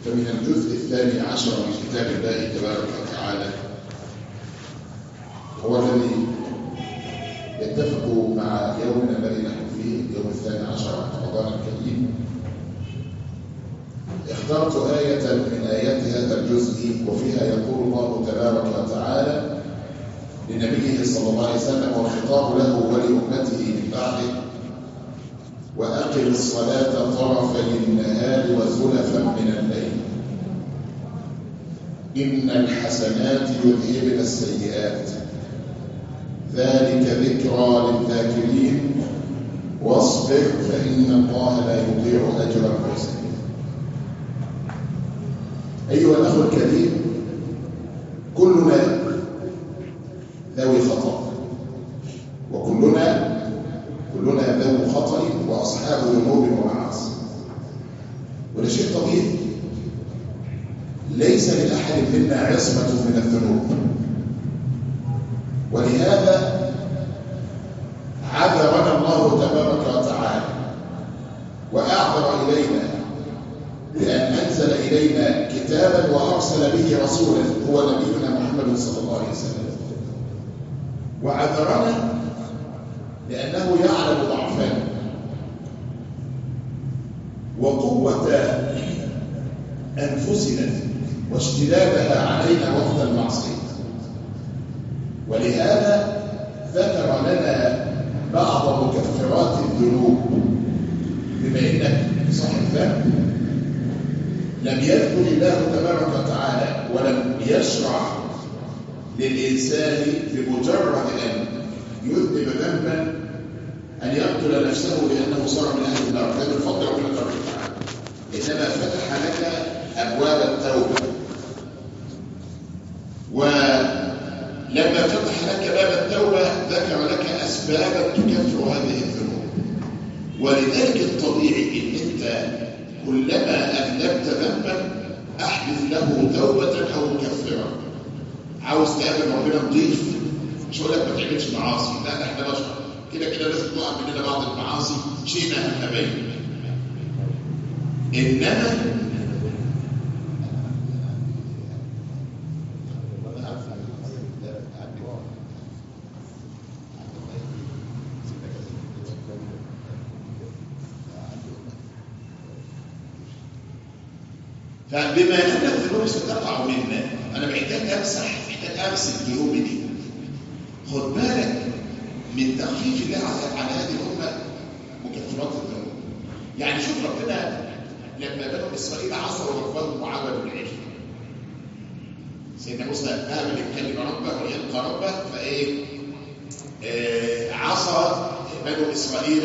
فمن الجزء الثاني عشر من كتاب الله تبارك وتعالى هو الذي يتفق مع يومنا الذي نحن فيه يوم الثاني عشر من رمضان الكريم اخترت آية من آيات هذا الجزء وفيها يقول الله تبارك وتعالى لنبيه صلى الله عليه وسلم والخطاب له ولأمته من بعده وأقم الصلاة طرفي النهار وزلفا من الليل إن الحسنات يذهبن السيئات ذلك ذكرى للذاكرين واصبر فإن الله لا يضيع أجر المحسنين أيها الأخ الكريم كلنا ذوي خطأ وكلنا كلنا ذو خطأ وأصحاب ذنوب ومعاصي وده شيء طبيعي ليس لأحد منا عصمة من الذنوب ولهذا عذرنا الله تبارك وتعالى وأعذر إلينا بأن أنزل إلينا كتابا وأرسل به رسولا هو نبينا محمد صلى الله عليه وسلم وعذرنا لأنه يعلم ضعفنا وقوة أنفسنا واشتدادها علينا وقت المعصية ولهذا ذكر لنا بعض مكفرات الذنوب بما انك صاحب ذنب لم يذكر الله تبارك وتعالى ولم يشرع للإنسان بمجرد أن يذنب ذنبا أن يقتل نفسه لأنه صار من أهل النار هذا الفضل ربنا تبارك وتعالى إنما فتح لك أبواب التوبة ولما فتح لك باب التوبة ذكر لك أسبابا تكفر هذه الذنوب ولذلك الطبيعي إن أنت كلما أذنبت ذنبا أحدث له توبة أو مكفرة عاوز تقابل ربنا نضيف مش هقول لك ما تعملش معاصي لا ده احنا بشر كده كده لازم تقع مننا بعض المعاصي شئنا ام ابينا انما فبما ان الذنوب ستقع منا انا محتاج امسح محتاج امسك ذنوبي دي خد بالك من تخفيف الله على هذه الامه مكفرات الذنوب يعني شوف ربنا لما بنو اسرائيل عصوا ربهم وعبدوا العجل سيدنا موسى ذهب ليكلم ربه ويلقى ربه فايه آه عصى بنو اسرائيل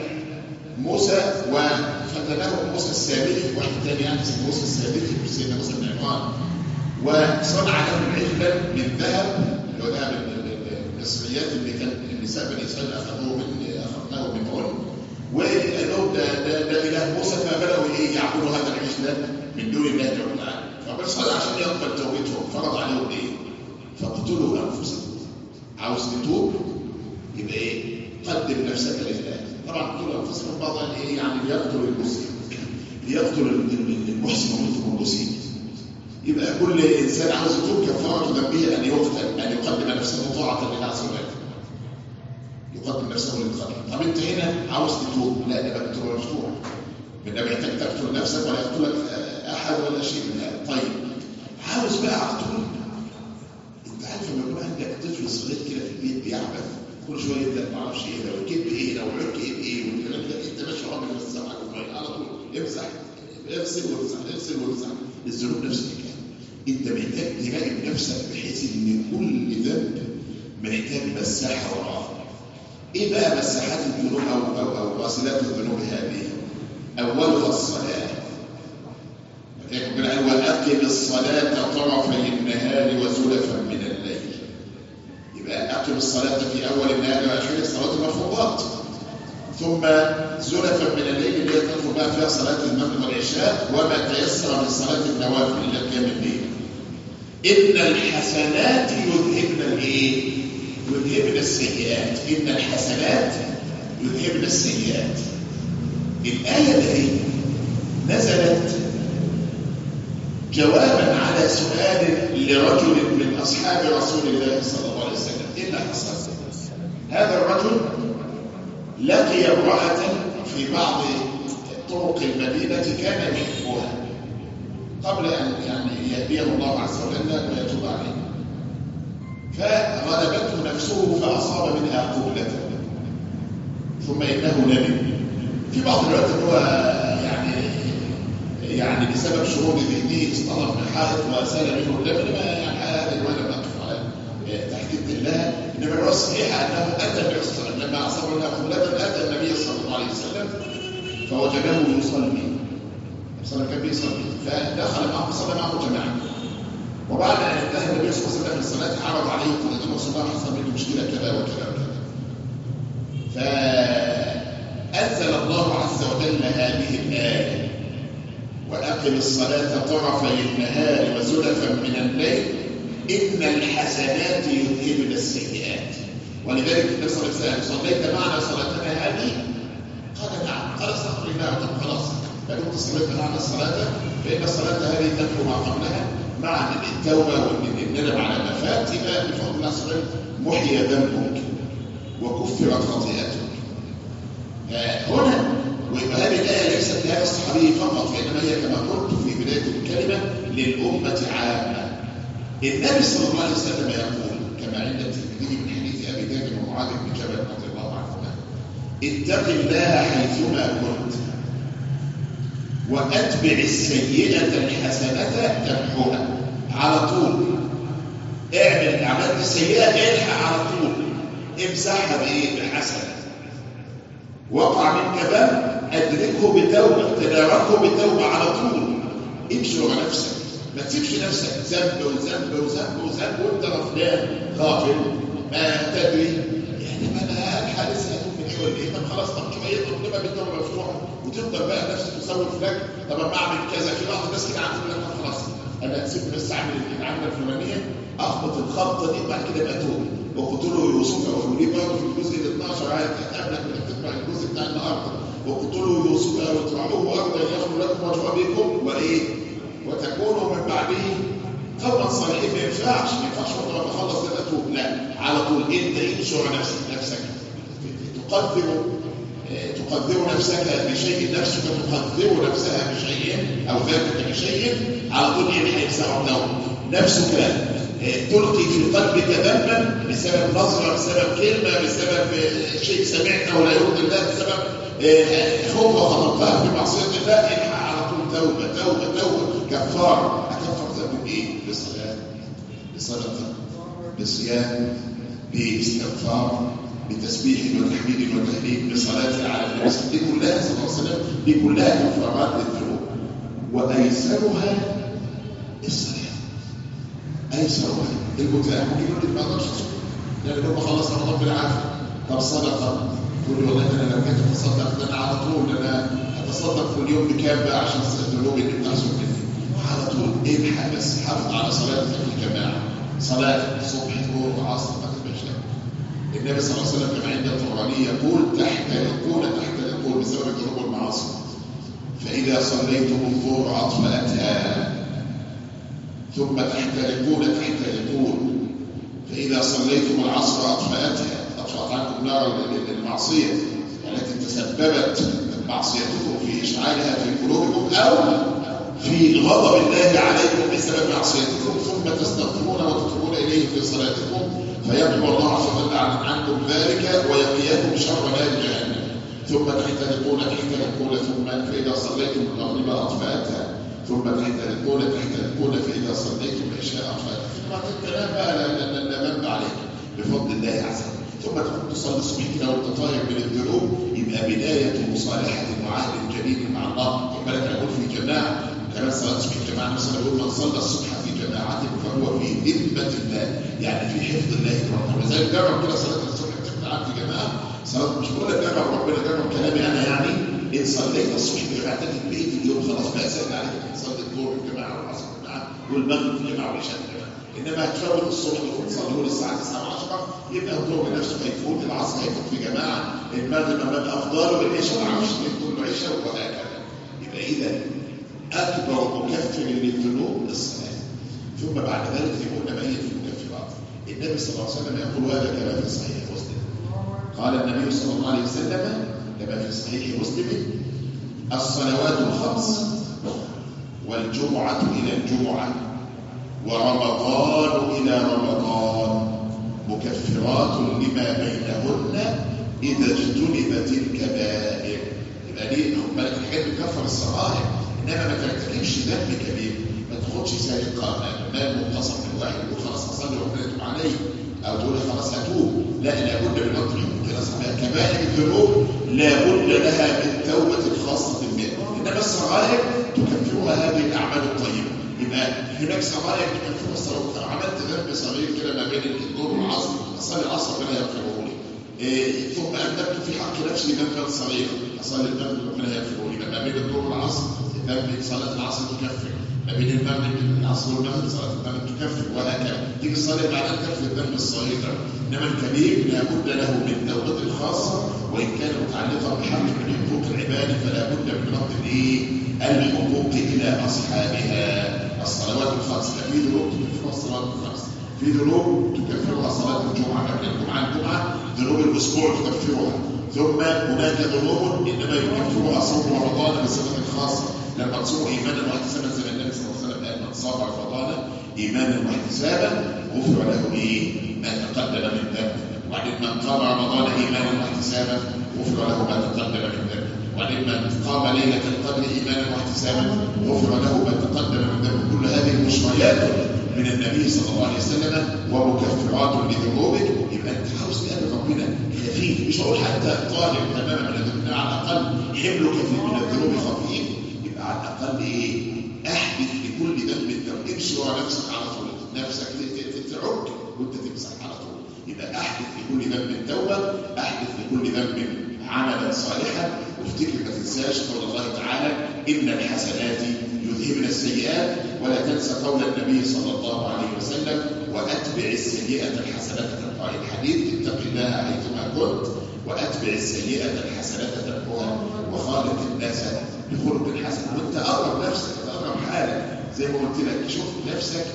موسى وفتنه موسى السامري واحد تاني يعني اسمه موسى السامري مش سيدنا موسى بن عمران وصنع لهم عجلا من ذهب اللي هو ذهب المصريات اللي كان النساء بني اسرائيل اخذوه من اخذناه من هون وقال لهم ده ده ده اله موسى فبداوا ايه يعبدوا هذا العجل من دون الله جل وعلا فربنا صلى عشان يقبل توبتهم فرض عليهم ايه؟ فاقتلوا انفسكم عاوز تتوب يبقى ايه؟ قدم نفسك لله طبعا اقتلوا انفسكم بعض ايه يعني ليقتل المسلم ليقتل المحسن ومنكم المسيء يبقى كل انسان عاوز يتوب كفاره ذنبه ان يقتل ان يقدم نفسه طاعه لله عز وجل يقدم نفسه للقتل طب انت هنا عاوز تتوب لا ده بقى تتوب مفتوح انت محتاج تقتل نفسك ولا يقتلك احد ولا شيء من هذا طيب عاوز بقى اقتل انت عارف لما يكون عندك طفل صغير كده في البيت بيعبث كل شويه يبدا ما اعرفش ايه لو الكذب ايه لو العك ايه بايه والكلام ده انت ماشي ربنا بس معاك الميه على طول امسح افصل وامسح افصل وامسح الذنوب نفس الحكايه انت محتاج تراقب نفسك بحيث ان كل ذنب محتاج مساحه وراه ايه بقى مساحات الذنوب او او او واصلات الذنوب هذه اولها الصلاه ربنا قال واقم الصلاه طرفي النهار وزلفا من الليل يبقى اقم الصلاه في اول النهار واخره صلاه المفروضات ثم زلفا من الليل اللي هي تدخل بقى فيها صلاه المغرب والعشاء وما تيسر من صلاه النوافل الى قيام الليل ان الحسنات يذهبن الايه يذهبن السيئات ان الحسنات يذهبن السيئات الايه دي نزلت جوابا على سؤال لرجل من أصحاب رسول الله صلى الله عليه وسلم إيه اللي حصل؟ هذا الرجل لقي امرأة في بعض طرق المدينة كان يحبها قبل أن يعني يهديه الله عز وجل ويتوب عليه فغلبته نفسه فأصاب منها قبلة ثم إنه ندم في بعض الوقت هو يعني يعني بسبب شرور ذهنه اصطلب من حائط وسال منه الدم لما يعني هذا الولد مقف على تحديد الله انما الروايه الصحيحه انه اتى النبي صلى الله عليه وسلم لما اصاب منها قبلة اتى النبي صلى الله عليه وسلم فوجده يصلي صلى كان بيصلي فدخل معه صلى معه جماعه وبعد ان انتهى النبي صلى الله عليه وسلم من الصلاه عرض عليه قال له رسول الله حصل مني مشكله كذا وكذا وكذا فانزل الله عز وجل هذه الايه واقم الصلاه طرفي النهار وزلفا من الليل ان الحسنات يذهبن السيئات ولذلك النبي صلى الله عليه وسلم صليت معنا صلاتنا هذه قال نعم قال استغفر الله طب خلاص لكن كنت صليت معنا الصلاه فان الصلاه هذه تمحو ما قبلها مع التوبه والندم على ما فات يبقى بفضل الله عز وجل محي ذنبك وكفرت خطيئتك هنا ويبقى هذه الايه ليست لهذا الصحابي فقط وانما هي كما قلت في بدايه الكلمه للامه عامه النبي صلى الله عليه وسلم يقول كما عند الترمذي من حديث ابي ذر ومعاذ بن جبل رضي الله عنهما اتق الله حيثما كنت واتبع السيئه الحسنه تمحوها على طول اعمل عملت سيئه الحق على طول امسحها بايه بحسنه وقع منك ذنب ادركه بتوبه تداركه بتوبه على طول امشي ورا نفسك ما تسيبش نفسك ذنب وذنب وذنب وذنب وانت غفلان غافل ما تدري يعني ما انا الحادثه هتكون من ايه ولا ايه طب خلاص طب شويه طب تبقى بالتوبه مفتوحه وتفضل بقى نفسك تسوي لك طب اما اعمل كذا في بعض الناس كده عارفين لك خلاص انا هسيب بس اعمل العمله الفلانيه اخبط الخبطه دي بعد كده ابقى توب وقتلوا يوسف او وليه برضه في الجزء ال 12 عاد هتقابلك انك تقرا الجزء بتاع النهارده وقتلوا يوسف او اطرحوه ارضا يخلو لكم وجه ابيكم وايه وتكونوا من بعده قوما صالحين ما ينفعش ما ينفعش وانت ما تخلص تبقى توب لا على طول انت انشر نفسك نفسك تقدر تقدر نفسك بشيء نفسك تقدر نفسها بشيء او ذاتك بشيء على طول يلحق يسمع نوم نفسك تلقي في قلبك ذنبا بسبب نظره بسبب كلمه بسبب شيء سمعته ولا يرضي الله بسبب خطوه خطبتها في معصيه الله الحق على طول توبه توبه توبه كفاره هتكفر ذنب ايه؟ بصلاه بصدقه بصيام باستغفار بتسبيح وتحميد وتهليل بصلاه على النبي دي كلها صلى الله عليه وسلم دي كلها كفارات للذنوب وايسرها الصلاه ايسرها المتاح ممكن يقول لك ما اقدرش اصوم لان هو خلص رمضان بالعافيه طب صدقه تقول لي والله انا لو جيت اتصدق ده انا على طول انا هتصدق في اليوم بكام بقى عشان الذنوب اللي بتحصل مني على طول ابحث بس حافظ على صلاتك في الجماعه صلاه الصبح ظهر وعصر ما تبقاش النبي صلى الله عليه وسلم كما عند الطبراني يقول تحترقون تحترقون بسبب الذنوب والمعاصي فاذا صليتم الظهر اطفاتها ثم تحترقون تحترقون فإذا صليتم العصر أطفأتها أطفأت عنكم نار المعصية التي تسببت معصيتكم في إشعالها في قلوبكم أو في غضب الله عليكم بسبب معصيتكم ثم تستغفرون وتتوبون إليه في صلاتكم فيقبل الله عز وجل عنكم ذلك ويقيكم شر نار جهنم ثم تحترقون تحترقون ثم فإذا صليتم المغرب أطفأتها ثم تحترقون تحترقون فإذا صليتم العشاء أطفأتها ثم الكلام بقى لا ذنب عليك بفضل الله عز وجل ثم تكون تصلي الصبح كده وانت طاهر من الذنوب يبقى بداية مصالحة وعهد جديد مع الله خد بالك انا اقول في جماعة كمان صلاة الصبح في جماعة مثلا يقول من صلى الصبح في جماعة فهو في ذمة الله يعني في حفظ الله سبحانه ولذلك جرب كده صلاة الصبح تبقى في جماعة صلاة مش بقول لك جرب ربنا جرب كلامي انا يعني ان صليت الصبح في جماعة في البيت اليوم خلاص بقى سهل عليك تصلي الظهر في جماعة والعصر في جماعة والمغرب في جماعة والعشاء في جماعة انما هتفوت الصبح وتصليه للساعه 9 10 يبقى الظهر نفسه هيفوت العصر هيفوت في جماعه المغرب امام افضاله العشاء ما اعرفش تقول له عشاء وهكذا يبقى اذا اكبر مكفر للذنوب الصلاه ثم بعد ذلك يقول بقيه المكفرات النبي صلى الله عليه وسلم يقول هذا كما في صحيح مسلم قال النبي صلى الله عليه وسلم كما في صحيح مسلم الصلوات الخمس والجمعة إلى الجمعة ورمضان إلى رمضان مكفرات لما بينهن إذا اجتنبت الكبائر يبقى دي خد بالك الحاجات بتكفر الصغائر إنما ما ترتكبش ذنب كبير ما تاخدش سرقة مال مقتصر من واحد يقول خلاص أصلي ربنا يتوب علي أو تقول خلاص هتوب لا لابد من وقت الحكم كده كبائر الذنوب لابد لها من توبة خاصة منها إنما الصغائر تكفرها هذه الأعمال الطيبة يبقى هناك صغائر تكفرها الصلاة لو عملت ذنب صغير كده ما بين الظهر والعصر أصلي العصر ربنا يغفره لي إيه ثم أذنبت في حق نفسي ذنبا صغيرا أصلي الذنب ربنا يغفره لي ما بين الظهر والعصر ذنب صلاة العصر تكفر ما بين المغرب العصر والمغرب صلاة المغرب تكفر وهكذا تيجي الصلاة بعدها تكفر الذنب الصغير إنما الكبير لابد له من توبة خاصة وإن كان متعلقا بحق من حقوق العباد فلا بد من رد الايه؟ الحقوق إلى أصحابها الصلوات الخمس في ذنوب تكفرها الصلاة الخمس في ذنوب تكفرها صلاة الجمعة قبل الجمعة الجمعة ذنوب الأسبوع تكفرها ثم هناك ذنوب إنما يكفرها صوم رمضان بصفة خاصة لما تصوم إيمانا واحتسابا زي ما النبي صلى الله عليه وسلم قال من صام رمضان إيمانا واحتسابا غفر له إيه؟ ما تقدم من ذنبه وبعدين من قام رمضان ايمانا واحتسابا غفر له ما تقدم من ذنبه وبعدين من قام ليله القدر ايمانا واحتسابا غفر له ما تقدم من ذنبه كل هذه مشريات من النبي صلى الله عليه وسلم ومكفرات لذنوبك يبقى انت عاوز تقابل ربنا خفيف مش هقول حتى طالب تماما من الذنوب على الاقل حمله كثير من الذنوب خفيف يبقى على الاقل ايه احدث لكل ذنب التوبه امشي ورا نفسك على طول نفسك تعك وانت تمسح على طول يبقى احدث لكل ذنب توبه احدث لكل ذنب عملا صالحا وافتكر ما تنساش قول الله تعالى ان الحسنات يذهبن السيئات ولا تنسى قول النبي صلى الله عليه وسلم واتبع السيئه الحسنه تمحها الحديث اتق الله حيثما كنت واتبع السيئه الحسنه تمحها وخالق الناس بخلق حسن وانت اقرب نفسك اقرب حالك زي ما قلت لك شوف نفسك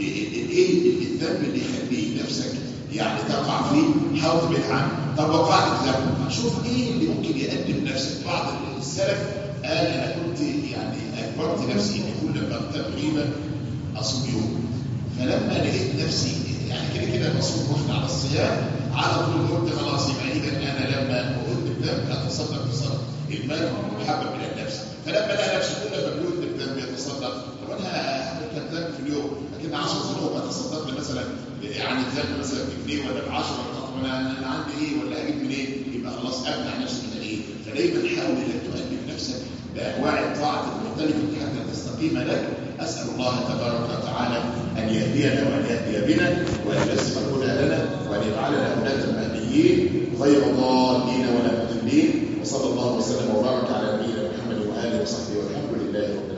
ايه الذنب اللي يخليه نفسك يعني تقع فيه حاول تبعد عنه طب وقعت في ذنب شوف ايه اللي ممكن يقدم نفسك بعض السلف قال انا كنت يعني اجبرت نفسي ان كل ما تقريبا اصوم يوم فلما لقيت نفسي يعني كده كده بصوم واحنا على الصيام على طول قلت خلاص يبقى اذا انا لما قلت بذنب اتصدق بصدقه المال محبب الى النفس فلما لقى نفسه كل ما بيقول بذنب يتصدق طب انا هعمل كام ذنب في اليوم لكن 10 ذنوب اتصدق مثلا يعني الذنب مثلا بجنيه ولا ب 10 طب انا انا عندي ايه ولا اجيب منين يبقى خلاص ابلع نفسي من ايه فدايما حاول انك تؤدب نفسك بانواع الطاعه المختلفه حتى تستقيم لك اسال الله تبارك وتعالى ان يهدينا وان يهدي بنا وان ييسر الهدى لنا وان يجعلنا هداة مهديين غير ضالين ولا مضلين وصلى الله وسلم وبارك على نبينا محمد واله وصحبه والحمد لله رب